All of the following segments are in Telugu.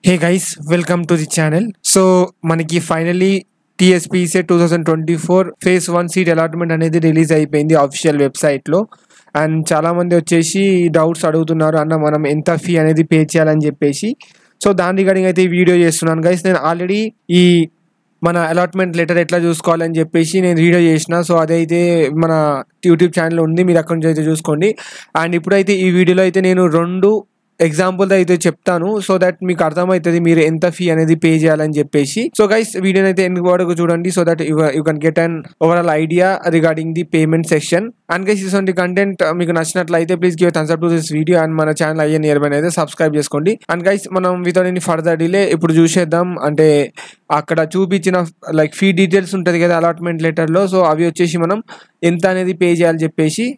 hey guys welcome to the channel so మనకి finally TSPC two thousand twenty four phase one seat allotment అనేది రిలీజ్ అయిపోయింది అఫీషియల్ వెబ్సైట్లో అండ్ చాలామంది వచ్చేసి డౌట్స్ అడుగుతున్నారు అన్న మనం ఎంత ఫీ అనేది పే చేయాలని చెప్పేసి సో దాని రిగార్డింగ్ అయితే ఈ వీడియో చేస్తున్నాను గైస్ నేను ఆల్రెడీ ఈ మన అలాట్మెంట్ లెటర్ ఎట్లా చూసుకోవాలని చెప్పేసి నేను వీడియో చేసిన సో అదైతే మన యూట్యూబ్ ఛానల్ ఉంది మీరు అక్కడి నుంచి అయితే చూసుకోండి అండ్ ఇప్పుడైతే ఈ వీడియోలో అయితే నేను రెండు ఎగ్జాంపుల్ అయితే చెప్తాను సో దట్ మీకు అర్థమవుతుంది మీరు ఎంత ఫీ అనేది పే చేయాలని చెప్పేసి సో గైస్ వీడియోని అయితే ఎందుకు వరకు చూడండి so that you can get an overall idea regarding the payment section and guys ఇటువంటి కంటెంట్ మీకు నచ్చినట్లయితే please give thumbs up to this video and మన ఛానల్ అయ్యే నియర్ బై అయితే సబ్స్క్రైబ్ చేసుకోండి అండ్ గైస్ మనం వితౌట్ ఎనీ ఫర్దర్ డిలే ఇప్పుడు చూసేద్దాం అంటే అక్కడ చూపించిన లైక్ ఫీ డీటెయిల్స్ ఉంటుంది కదా అలాట్మెంట్ లెటర్లో సో అవి వచ్చేసి మనం ఎంత అనేది పే చేయాలి చెప్పేసి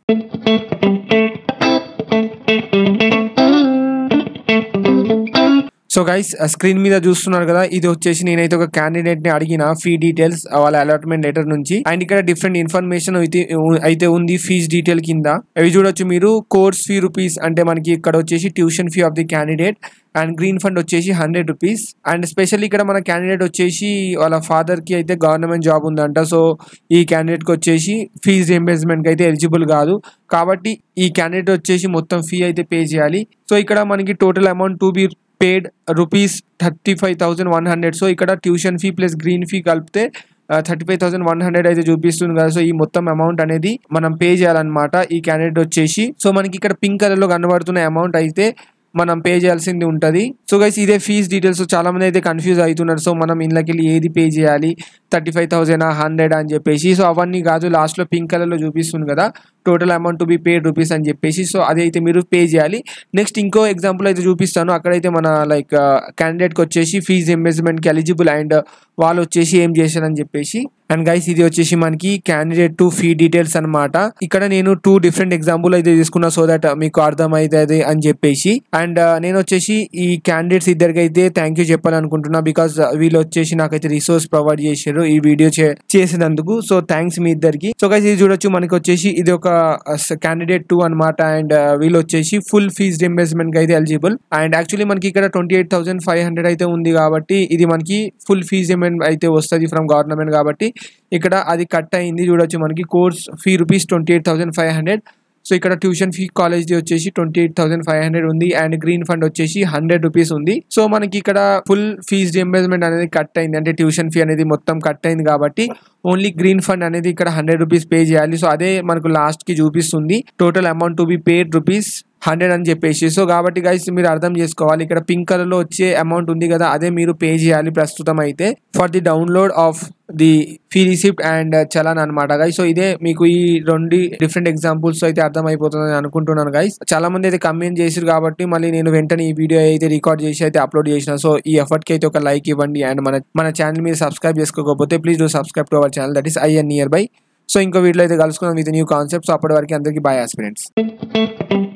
సో గైస్ స్క్రీన్ మీద చూస్తున్నారు కదా ఇది వచ్చేసి నేనైతే ఒక క్యాండిడేట్ ని అడిగిన ఫీ డీటెయిల్స్ వాళ్ళ అలాట్మెంట్ లెటర్ నుంచి అండ్ ఇక్కడ డిఫరెంట్ ఇన్ఫర్మేషన్ అయితే అయితే ఉంది ఫీజ్ డీటెయిల్ కింద అవి చూడొచ్చు మీరు కోర్స్ ఫీ రూపీస్ అంటే మనకి ఇక్కడ వచ్చేసి tuition fee of the candidate and green fund వచ్చేసి హండ్రెడ్ రూపీస్ అండ్ స్పెషల్లీ ఇక్కడ మన క్యాండిడేట్ వచ్చేసి వాళ్ళ ఫాదర్ కి అయితే గవర్నమెంట్ జాబ్ ఉందంట సో ఈ క్యాండిడేట్ కి వచ్చేసి ఫీజ్ రియంబర్స్మెంట్ కి అయితే ఎలిజిబుల్ కాదు కాబట్టి ఈ క్యాండిడేట్ వచ్చేసి మొత్తం ఫీ అయితే పే చేయాలి సో ఇక్కడ మనకి total amount to be paid rupees thirty five thousand one hundred so ఇక్కడ tuition fee plus green fee కలిపితే thirty five thousand one hundred అయితే చూపిస్తుంది కదా సో ఈ మొత్తం అమౌంట్ అనేది మనం పే చేయాలన్నమాట ఈ క్యాండిడేట్ వచ్చేసి సో మనకి ఇక్కడ పింక్ కలర్ లో కనబడుతున్న అమౌంట్ అయితే మనం పే చేయాల్సింది ఉంటుంది సో గైస్ ఇదే ఫీజ్ డీటెయిల్స్ చాలా మంది అయితే కన్ఫ్యూజ్ అవుతున్నారు సో మనం ఇంట్లోకి వెళ్ళి ఏది పే చేయాలి థర్టీ ఫైవ్ థౌసండ్ హండ్రెడ్ అని చెప్పేసి సో అవన్నీ కాదు లాస్ట్లో పింక్ కలర్లో చూపిస్తుంది కదా total amount to be paid rupees అని చెప్పేసి సో అదైతే మీరు పే చేయాలి నెక్స్ట్ ఇంకో ఎగ్జాంపుల్ అయితే చూపిస్తాను అక్కడైతే మన లైక్ క్యాండిడేట్కి వచ్చేసి ఫీజ్ ఇన్వెస్ట్మెంట్కి ఎలిజిబుల్ అండ్ వాళ్ళు వచ్చేసి ఏం చేశారని చెప్పేసి అండ్ గైస్ ఇది వచ్చేసి మనకి క్యాండిడేట్ టు ఫీ డీటెయిల్స్ అనమాట ఇక్కడ నేను టూ డిఫరెంట్ ఎగ్జాంపుల్ అయితే తీసుకున్నా సో దట్ మీకు అర్థమవుతుంది అని చెప్పేసి అండ్ నేను వచ్చేసి ఈ క్యాండిడేట్స్ ఇద్దరికి అయితే థ్యాంక్ యూ చెప్పాలనుకుంటున్నా బికాస్ వీళ్ళు వచ్చేసి నాకైతే రిసోర్స్ ప్రొవైడ్ చేశారు ఈ వీడియో చేసినందుకు సో థ్యాంక్స్ మీ ఇద్దరికి సో గైస్ ఇది చూడొచ్చు మనకి వచ్చేసి ఇది ఒక క్యాండిడేట్ టూ అనమాట అండ్ వీళ్ళు వచ్చేసి ఫుల్ ఫీజ్ రింబర్స్మెంట్ అయితే ఎలిజిబుల్ అండ్ యాక్చువల్లీ మనకి ఇక్కడ twenty eight thousand five hundred అయితే ఉంది కాబట్టి ఇది మనకి ఫుల్ ఫీజ్ అయితే వస్తుంది ఫ్రమ్ గవర్నమెంట్ కాబట్టి ఇక్కడ అది కట్ అయింది చూడొచ్చు మనకి course fee rupees twenty eight thousand five hundred so ఇక్కడ ట్యూషన్ ఫీ కాలేజ్ది వచ్చేసి twenty eight thousand five hundred ఉంది అండ్ గ్రీన్ ఫండ్ వచ్చేసి హండ్రెడ్ రూపీస్ ఉంది సో మనకి ఇక్కడ ఫుల్ ఫీజ్ రియంబర్స్మెంట్ అనేది కట్ అయింది అంటే ట్యూషన్ ఫీ అనేది మొత్తం కట్ అయింది కాబట్టి ఓన్లీ గ్రీన్ ఫండ్ అనేది ఇక్కడ హండ్రెడ్ రూపీస్ పే చేయాలి సో అదే మనకు లాస్ట్ కి చూపిస్తుంది total amount to be paid rupees hundred అని చెప్పేసి సో కాబట్టి గైస్ మీరు అర్థం చేసుకోవాలి ఇక్కడ పింక్ కలర్ లో వచ్చే అమౌంట్ ఉంది కదా అదే మీరు పే చేయాలి ప్రస్తుతం అయితే for the download of the fee receipt and challan అనమాట గైస్ సో ఇదే మీకు ఈ రెండు డిఫరెంట్ ఎగ్జాంపుల్స్ అయితే అర్థమైపోతుందని అనుకుంటున్నాను గైస్ చాలా మంది అయితే కమెంట్ చేసారు కాబట్టి మళ్ళీ నేను వెంటనే ఈ వీడియో అయితే రికార్డ్ చేసి అయితే అప్లోడ్ చేసిన సో ఈ ఎఫర్ట్ కి అయితే ఒక లైక్ ఇవ్వండి అండ్ మన మన ఛానల్ మీరు సబ్స్క్రైబ్ చేసుకోకపోతే please do subscribe to our channel that is IN nearby so ఇంకో వీడియో అయితే కలుసుకుందాం విత్ న్యూ కాన్సెప్ట్ సో అప్పటి వరకు అందరికీ బాయ్ ఆస్పిరెంట్స్